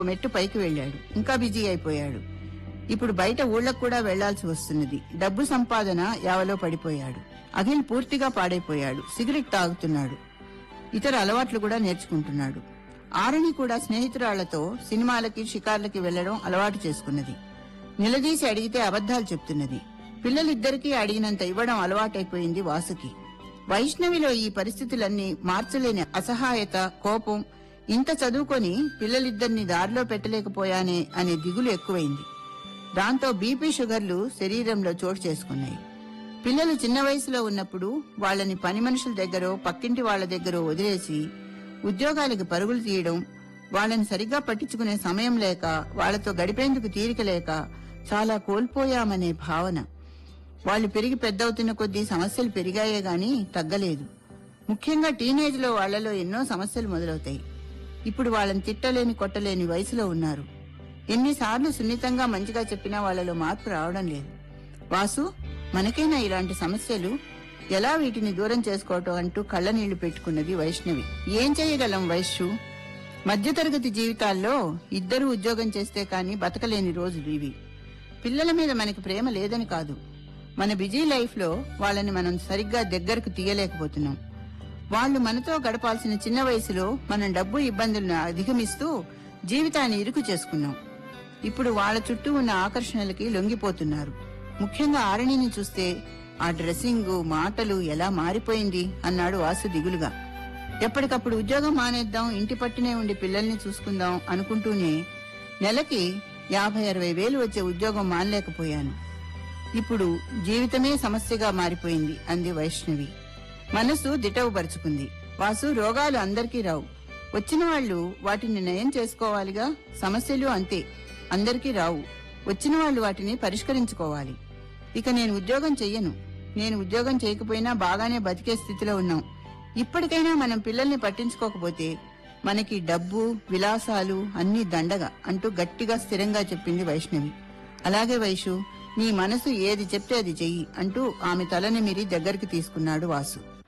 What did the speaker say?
మెట్టు పైకి వెళ్ళాడు ఇంకా బిజీ అయిపోయాడు ఇప్పుడు బయట ఊళ్ళకు కూడా వెళ్లాల్సి వస్తున్నది డబ్బు సంపాదన యావలో పడిపోయాడు అఖిల్ పూర్తిగా పాడైపోయాడు సిగరెట్ తాగుతున్నాడు ఇతర అలవాట్లు కూడా నేర్చుకుంటున్నాడు ఆరణి కూడా స్నేహితురాళ్లతో సినిమాలకి షికార్లకి వెళ్లడం అలవాటు చేసుకున్నది నిలదీసి అడిగితే అబద్ధాలు చెప్తున్నది పిల్లలిద్దరికీ అడిగినంత ఇవ్వడం అలవాటైపోయింది వాసుకి వైష్ణవిలో ఈ పరిస్థితులన్నీ మార్చలేని అసహాయత కోపం ఇంత చదువుకొని పిల్లలిద్దరిని దారిలో పెట్టలేకపోయానే అనే దిగులు ఎక్కువైంది దాంతో బీపీ షుగర్లు శరీరంలో చోటు చేసుకున్నాయి పిల్లలు చిన్న వయసులో ఉన్నప్పుడు వాళ్ళని పని మనుషుల దగ్గరో పక్కింటి వాళ్ళ దగ్గరో వదిలేసి ఉద్యోగాలకు పరుగులు తీయడం వాళ్ళని సరిగ్గా పట్టించుకునే సమయం లేక వాళ్ళతో గడిపేందుకు తీరిక లేక చాలా కోల్పోయామనే భావన వాళ్ళు పెరిగి పెద్దవుతున్న కొద్దీ సమస్యలు పెరిగాయే గాని తగ్గలేదు ముఖ్యంగా టీనేజ్ లో వాళ్లలో ఎన్నో సమస్యలు మొదలవుతాయి ఇప్పుడు వాళ్ళని తిట్టలేని కొట్టలేని వయసులో ఉన్నారు ఎన్నిసార్లు సున్నితంగా మంచిగా చెప్పినా వాళ్ళలో మార్పు రావడం లేదు వాసు మనకైనా ఇలాంటి సమస్యలు ఎలా వీటిని దూరం చేసుకోవటం అంటూ కళ్ళనీళ్లు పెట్టుకున్నది వైష్ణవి ఏం చేయగలం వైశ్యు మధ్యతరగతి జీవితాల్లో ఇద్దరు ఉద్యోగం చేస్తే కాని బతకలేని రోజులు ఇవి పిల్లల మీద మనకి ప్రేమ లేదని కాదు మన బిజీ లైఫ్ లో వాళ్ళని మనం సరిగ్గా దగ్గరకు తీయలేకపోతున్నాం వాళ్ళు మనతో గడపాల్సిన చిన్న వయసులో మనం డబ్బు ఇబ్బందులను అధిగమిస్తూ జీవితాన్ని ఇరుకు చేసుకున్నాం ఇప్పుడు వాళ్ళ చుట్టూ ఉన్న ఆకర్షణలకి లొంగిపోతున్నారు ముఖ్యంగా ఆరణిని చూస్తే ఆ డ్రెస్సింగ్ మాటలు ఎలా మారిపోయింది అన్నాడు వాసు దిగులుగా ఎప్పటికప్పుడు ఉద్యోగం మానేద్దాం ఇంటి పట్టునే ఉండి పిల్లల్ని చూసుకుందాం అనుకుంటూనే నెలకి యాభై అరవై వేలు వచ్చే ఉద్యోగం మానలేకపోయాను ఇప్పుడు జీవితమే సమస్యగా మారిపోయింది అంది వైష్ణవి మనసు దిటవుపరుచుకుంది వాసు రోగాలు అందరికీ రావు వచ్చిన వాళ్ళు వాటిని నయం చేసుకోవాలిగా సమస్యలు అంతే అందరికీ రావు వచ్చిన వాళ్ళు వాటిని పరిష్కరించుకోవాలి ఇక నేను ఉద్యోగం చెయ్యను నేను ఉద్యోగం చేయకపోయినా బాగానే బతికే స్థితిలో ఉన్నాం ఇప్పటికైనా మనం పిల్లల్ని పట్టించుకోకపోతే మనకి డబ్బు విలాసాలు అన్ని దండగా అంటూ గట్టిగా స్థిరంగా చెప్పింది వైష్ణవి అలాగే వైషు నీ మనసు ఏది చెప్తే అది చెయ్యి అంటూ ఆమె తలని మీరి దగ్గరికి తీసుకున్నాడు వాసు